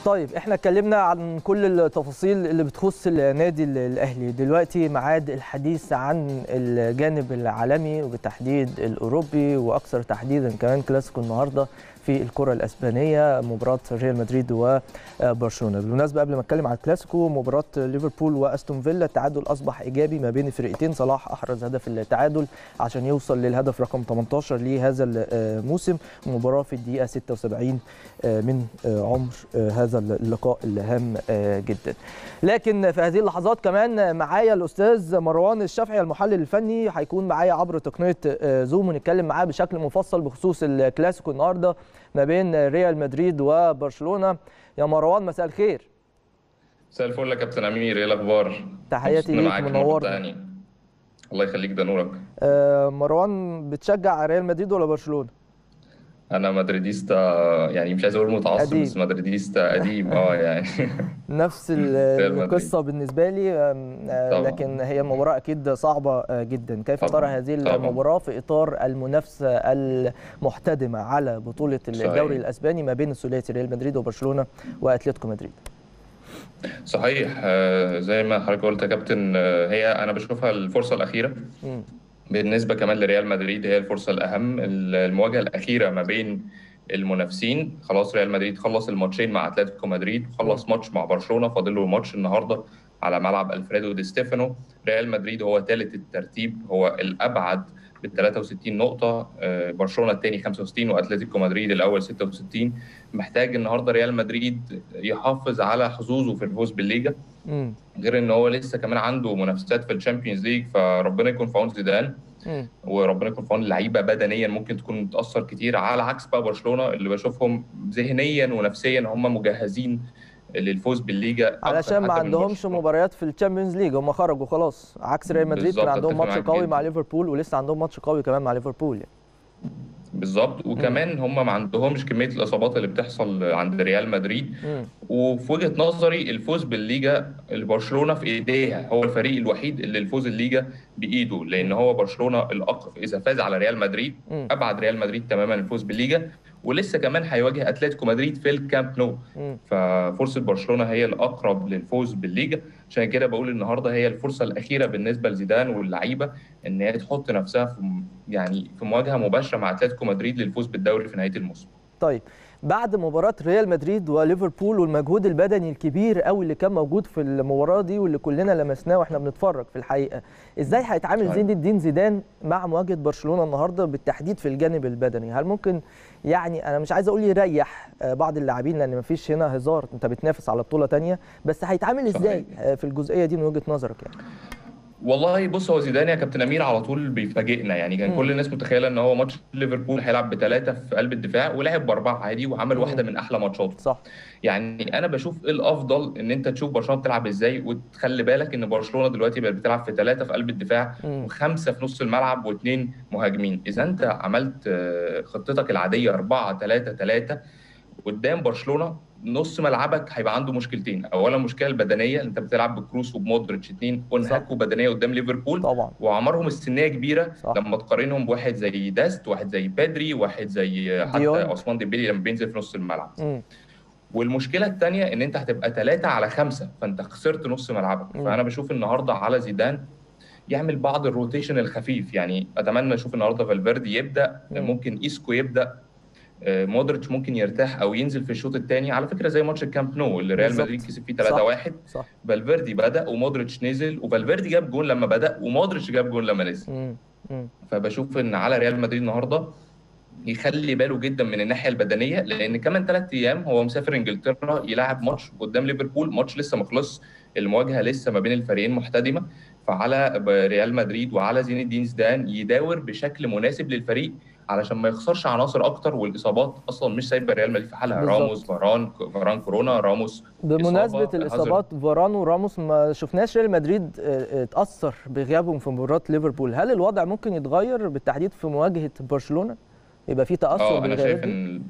طيب احنا اتكلمنا عن كل التفاصيل اللي بتخص النادي الاهلي دلوقتي ميعاد الحديث عن الجانب العالمي وبالتحديد الاوروبي واكثر تحديدا كمان كلاسيكو النهارده في الكره الاسبانيه مباراه ريال مدريد وبرشلونه بالمناسبه قبل ما اتكلم على الكلاسيكو مباراه ليفربول واستون فيلا التعادل اصبح ايجابي ما بين الفرقتين صلاح احرز هدف التعادل عشان يوصل للهدف رقم 18 لهذا الموسم مباراه في الدقيقه 76 من عمر هذا اللقاء الهام جدا لكن في هذه اللحظات كمان معايا الاستاذ مروان الشافعي المحلل الفني هيكون معايا عبر تقنيه زوم ونتكلم معاه بشكل مفصل بخصوص الكلاسيكو النهارده ما بين ريال مدريد وبرشلونه يا مروان مساء الخير مساء الفل يا كابتن امير ايه الاخبار تحياتي ليك منورنا يعني. الله يخليك ده نورك آه مروان بتشجع ريال مدريد ولا برشلونه انا مدريديستا يعني مش عايز اقول متعصب قديم. بس مدريديستا قديم اه يعني نفس القصه بالنسبه لي آه لكن هي مباراه اكيد صعبه جدا كيف ترى هذه المباراه في اطار المنافسه المحتدمه على بطوله الدوري الاسباني ما بين الثلاثي ريال مدريد وبرشلونه واتلتيكو مدريد صحيح زي ما حضرتك قلت يا كابتن هي انا بشوفها الفرصه الاخيره م. بالنسبه كمان لريال مدريد هي الفرصه الاهم المواجهه الاخيره ما بين المنافسين خلاص ريال مدريد خلص الماتشين مع اتلتيكو مدريد خلص ماتش مع برشلونه فاضل له ماتش النهارده على ملعب الفريدو دي ستيفانو ريال مدريد هو ثالث الترتيب هو الابعد ب 63 نقطة برشلونة الثاني 65 واتلتيكو مدريد الأول 66 محتاج النهارده ريال مدريد يحافظ على حظوظه في الفوز بالليجا م. غير ان هو لسه كمان عنده منافسات في الشامبيونز ليج فربنا يكون في عون زيدان وربنا يكون في عون اللعيبه بدنيا ممكن تكون متاثر كتير على عكس بقى برشلونه اللي بشوفهم ذهنيا ونفسيا هم مجهزين للفوز بالليجا علشان ما عندهمش مباريات في الشامبيونز ليج هم خرجوا خلاص عكس ريال مدريد كان عندهم ماتش قوي مع ليفربول ولسه عندهم ماتش قوي كمان مع ليفربول يعني. بالظبط وكمان هم ما عندهمش كميه الاصابات اللي بتحصل عند ريال مدريد م. وفي وجهه نظري الفوز بالليجا برشلونه في ايديها هو الفريق الوحيد اللي الفوز الليجا بايده لان هو برشلونه الأق... اذا فاز على ريال مدريد م. ابعد ريال مدريد تماما الفوز بالليجا ولسه كمان هيواجه اتلتيكو مدريد في الكامب نو ففرصه برشلونه هي الاقرب للفوز بالليجا عشان كده بقول النهارده هي الفرصه الاخيره بالنسبه لزيدان واللعيبه ان هي تحط نفسها في يعني في مواجهه مباشره مع اتلتيكو مدريد للفوز بالدوري في نهايه الموسم طيب بعد مباراة ريال مدريد وليفربول والمجهود البدني الكبير قوي اللي كان موجود في المباراة دي واللي كلنا لمسناه واحنا بنتفرج في الحقيقة، ازاي هيتعامل زين الدين زيدان مع مواجهة برشلونة النهارده بالتحديد في الجانب البدني؟ هل ممكن يعني انا مش عايز اقول يريح بعض اللاعبين لان مفيش هنا هزار انت بتنافس على بطولة ثانيه بس هيتعامل ازاي في الجزئية دي من وجهة نظرك يعني؟ والله بص هو زيدان يا كابتن امير على طول بيفاجئنا يعني كان م. كل الناس متخيله ان هو ماتش ليفربول هيلعب بثلاثه في قلب الدفاع ولعب باربعه عادي وعمل م. واحده من احلى ماتشاته صح يعني انا بشوف ايه الافضل ان انت تشوف برشلونه بتلعب ازاي وتخلي بالك ان برشلونه دلوقتي بقت بتلعب في ثلاثه في قلب الدفاع م. وخمسه في نص الملعب واثنين مهاجمين اذا انت عملت خطتك العاديه 4 3 3 قدام برشلونه نص ملعبك هيبقى عنده مشكلتين اولا المشكله البدنيه انت بتلعب بكروس وبمودريتش اثنين انهكوا بدنيه قدام ليفربول طبعا واعمارهم السنيه كبيره صح. لما تقارنهم بواحد زي داست واحد زي بادري واحد زي حتى عثمان ديمبلي لما بينزل في نص الملعب م. والمشكله الثانيه ان انت هتبقى ثلاثة على خمسة فانت خسرت نص ملعبك م. فانا بشوف النهارده على زيدان يعمل بعض الروتيشن الخفيف يعني اتمنى اشوف النهارده فالفيردي يبدا م. ممكن ايسكو يبدا مودريتش ممكن يرتاح او ينزل في الشوط الثاني على فكره زي ماتش الكامب نو اللي ريال مدريد كسب فيه 3-1 صح فالفيردي بدا ومودريتش نزل وفالفيردي جاب جون لما بدا ومودريتش جاب جون لما نزل م. م. فبشوف ان على ريال مدريد النهارده يخلي باله جدا من الناحيه البدنيه لان كمان ثلاث ايام هو مسافر انجلترا يلعب ماتش قدام ليفربول ماتش لسه ما خلصش المواجهه لسه ما بين الفريقين محتدمه فعلى ريال مدريد وعلى زين الدين زيدان يداور بشكل مناسب للفريق علشان ما يخسرش عناصر اكتر والاصابات اصلا مش سايبه ريال مدريد في حالها بالظبط. راموس فاران فاران كورونا راموس بمناسبه إصابة، الاصابات فاران وراموس ما شفناش ريال مدريد آه، اتاثر بغيابهم في مباراه ليفربول هل الوضع ممكن يتغير بالتحديد في مواجهه برشلونه يبقى في تاثر اه انا شايف بالغيابات دي ان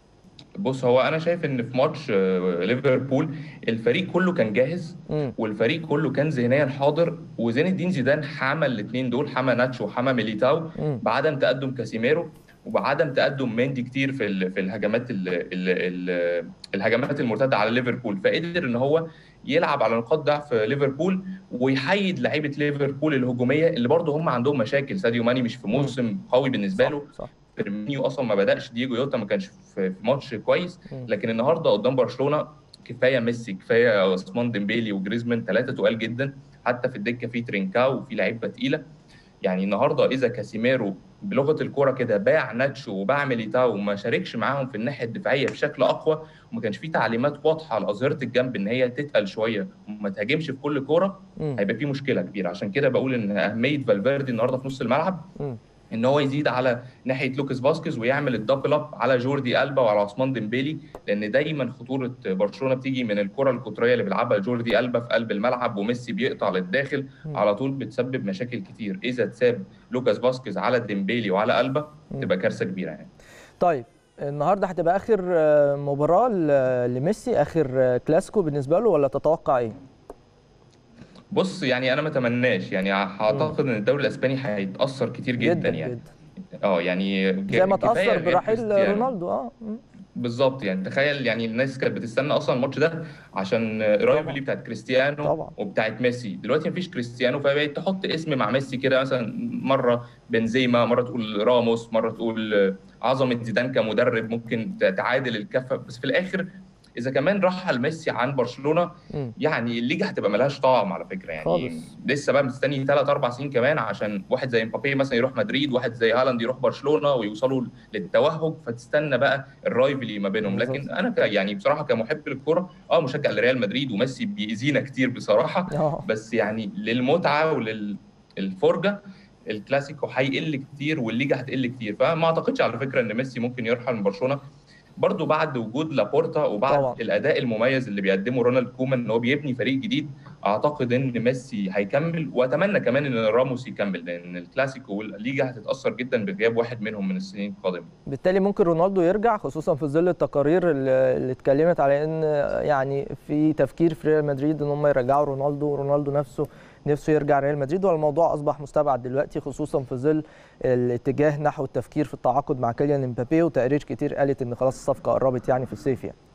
بص هو انا شايف ان في ماتش آه، ليفربول الفريق كله كان جاهز مم. والفريق كله كان ذهنيا حاضر وزين الدين زيدان حمى الاثنين دول حمى ناتشو وحمى ميليتاو مم. بعدم تقدم كاسيميرو وعدم تقدم مندي كتير في في الهجمات ال ال ال الهجمات المرتده على ليفربول فقدر ان هو يلعب على نقاط ضعف ليفربول ويحيد لعيبه ليفربول الهجوميه اللي برضه هم عندهم مشاكل ساديو ماني مش في موسم قوي بالنسبه له صح. فيرمينيو اصلا ما بداش دييجو يوتا ما كانش في ماتش كويس لكن النهارده قدام برشلونه كفايه ميسي كفايه عثمان ديمبيلي وجريزمان ثلاثه تقال جدا حتى في الدكه في ترينكاو وفي لعيبه تقيله يعني النهارده اذا كاسيميرو بلغه الكوره كده باع ناتشو وباع ميليتاو وما شاركش معاهم في الناحيه الدفاعيه بشكل اقوى وما كانش في تعليمات واضحه لاظهره الجنب ان هي تتقل شويه وما تهاجمش في كل كوره هيبقى في مشكله كبيره عشان كده بقول ان اهميه فالفيردي النهارده في نص الملعب م. ان هو يزيد على ناحيه لوكاس فاسكيز ويعمل الدبل اب على جوردي البا وعلى عثمان ديمبيلي لان دايما خطوره برشلونه بتيجي من الكره القطريه اللي بيلعبها جوردي البا في قلب الملعب وميسي بيقطع للداخل على طول بتسبب مشاكل كتير اذا تساب لوكاس فاسكيز على ديمبيلي وعلى البا تبقى كارثه كبيره يعني طيب النهارده هتبقى اخر مباراه لميسي اخر كلاسيكو بالنسبه له ولا تتوقع ايه؟ بص يعني انا ما اتمناش يعني اعتقد ان الدوري الاسباني هيتاثر كتير جدا, جدا يعني جدا. اه يعني زي ما تاثر برحيل رونالدو اه بالظبط يعني تخيل يعني الناس كانت بتستنى اصلا الماتش ده عشان رايفلي بتاعت كريستيانو طبعا. وبتاعت ميسي دلوقتي مفيش كريستيانو فبقيت تحط اسم مع ميسي كده مثلا مره بنزيما مره تقول راموس مره تقول عظمه زيدان كمدرب ممكن تعادل الكفه بس في الاخر اذا كمان رحل ميسي عن برشلونه م. يعني الليجا هتبقى ملهاش طعم على فكره يعني خالص. لسه بقى مستني ثلاث اربع سنين كمان عشان واحد زي مبابي مثلا يروح مدريد واحد زي هالاند يروح برشلونه ويوصلوا للتوهج فتستنى بقى الرايفلي ما بينهم لكن انا يعني بصراحه كمحب للكوره اه مشجع لريال مدريد وميسي بيأذينا كتير بصراحه أوه. بس يعني للمتعه وللفرجه الكلاسيكو هيقل كتير والليجا هتقل كتير فما اعتقدش على فكره ان ميسي ممكن يرحل من برشلونه برضو بعد وجود لابورتا وبعد طبعا. الاداء المميز اللي بيقدمه رونالد كومان ان هو بيبني فريق جديد اعتقد ان ميسي هيكمل واتمنى كمان ان راموس يكمل لان الكلاسيكو والليجا هتتاثر جدا بغياب واحد منهم من السنين القادمه. بالتالي ممكن رونالدو يرجع خصوصا في ظل التقارير اللي اتكلمت على ان يعني في تفكير في ريال مدريد ان هم يرجعوا رونالدو ورونالدو نفسه نفسه يرجع ريال مدريد والموضوع اصبح مستبعد دلوقتي خصوصا في ظل الاتجاه نحو التفكير في التعاقد مع كيليان امبابي وتقارير كتير قالت ان خلاص الصفقه قربت يعني في الصيف يعني.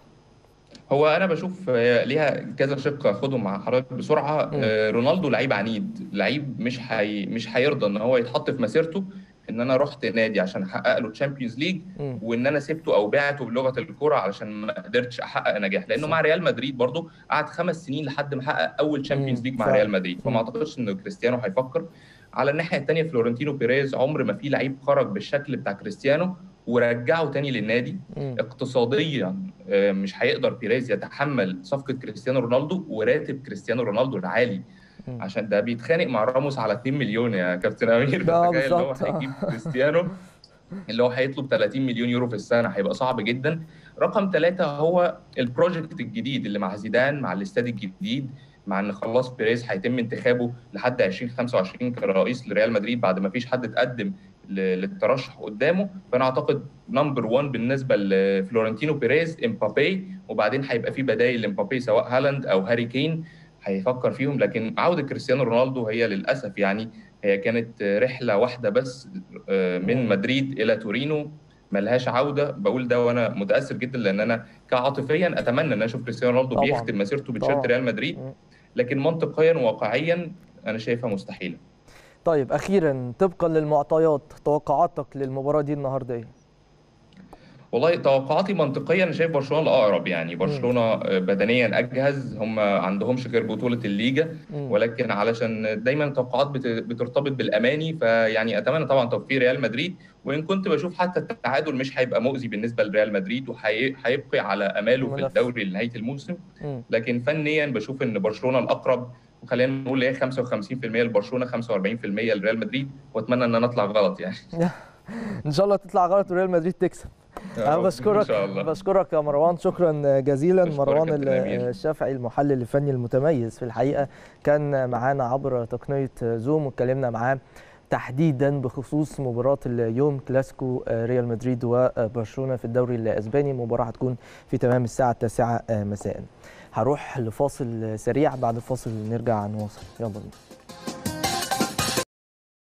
هو انا بشوف ليها كذا شق اخدهم مع حضرتك بسرعه م. رونالدو لعيب عنيد لعيب مش حي... مش هيرضى ان هو يتحط في مسيرته ان انا رحت نادي عشان احقق له تشامبيونز ليج وان انا سبته او بعته بلغه الكوره علشان ما قدرتش احقق نجاح لانه مع ريال مدريد برضه قعد خمس سنين لحد ما حقق اول تشامبيونز ليج مع ريال مدريد فما اعتقدش ان كريستيانو هيفكر على الناحيه الثانيه فلورنتينو بيريز عمر ما في لعيب خرج بالشكل بتاع كريستيانو ورجعه تاني للنادي م. اقتصاديا مش هيقدر بيريز يتحمل صفقه كريستيانو رونالدو وراتب كريستيانو رونالدو العالي عشان ده بيتخانق مع راموس على 2 مليون يا كابتن امير فتخيل هو هيجيب كريستيانو اللي هو هيطلب 30 مليون يورو في السنه هيبقى صعب جدا رقم ثلاثة هو البروجكت الجديد اللي مع زيدان مع الاستاد الجديد مع ان خلاص بيريز هيتم انتخابه لحد 2025 كرئيس لريال مدريد بعد ما فيش حد اتقدم للترشح قدامه فانا اعتقد نمبر 1 بالنسبه لفلورنتينو بيريز امبابي وبعدين هيبقى في بدايل لامبابي سواء هالاند او هاري كين هيفكر فيهم لكن عوده كريستيانو رونالدو هي للاسف يعني هي كانت رحله واحده بس من مدريد الى تورينو ملهاش عوده بقول ده وانا متاثر جدا لان انا كعاطفيا اتمنى ان اشوف كريستيانو رونالدو بيختم مسيرته بتيشيرت ريال مدريد لكن منطقيا وواقعيا انا شايفها مستحيله طيب اخيرا طبقا للمعطيات توقعاتك للمباراه دي النهارده ايه والله توقعاتي منطقيا انا شايف برشلونه الاقرب يعني برشلونه بدنيا اجهز هم ما عندهمش غير بطوله الليجا ولكن علشان دايما التوقعات بترتبط بالاماني فيعني اتمنى طبعا توفيق ريال مدريد وان كنت بشوف حتى التعادل مش هيبقى مؤذي بالنسبه لريال مدريد وهيبقي على اماله في الدوري لنهايه الموسم لكن فنيا بشوف ان برشلونه الاقرب وخلينا نقول ايه 55% لبرشلونه 45% لريال مدريد واتمنى ان انا اطلع غلط يعني ان شاء الله تطلع غلط وريال مدريد تكسب انا بشكرك بشكرك يا مروان شكرا جزيلا مروان الشافعي المحلل الفني المتميز في الحقيقه كان معانا عبر تقنيه زوم واتكلمنا معاه تحديدا بخصوص مباراه اليوم كلاسيكو ريال مدريد وبرشلونه في الدوري الاسباني مباراه هتكون في تمام الساعه التاسعه مساء هروح لفاصل سريع بعد الفاصل نرجع نواصل يلا بينا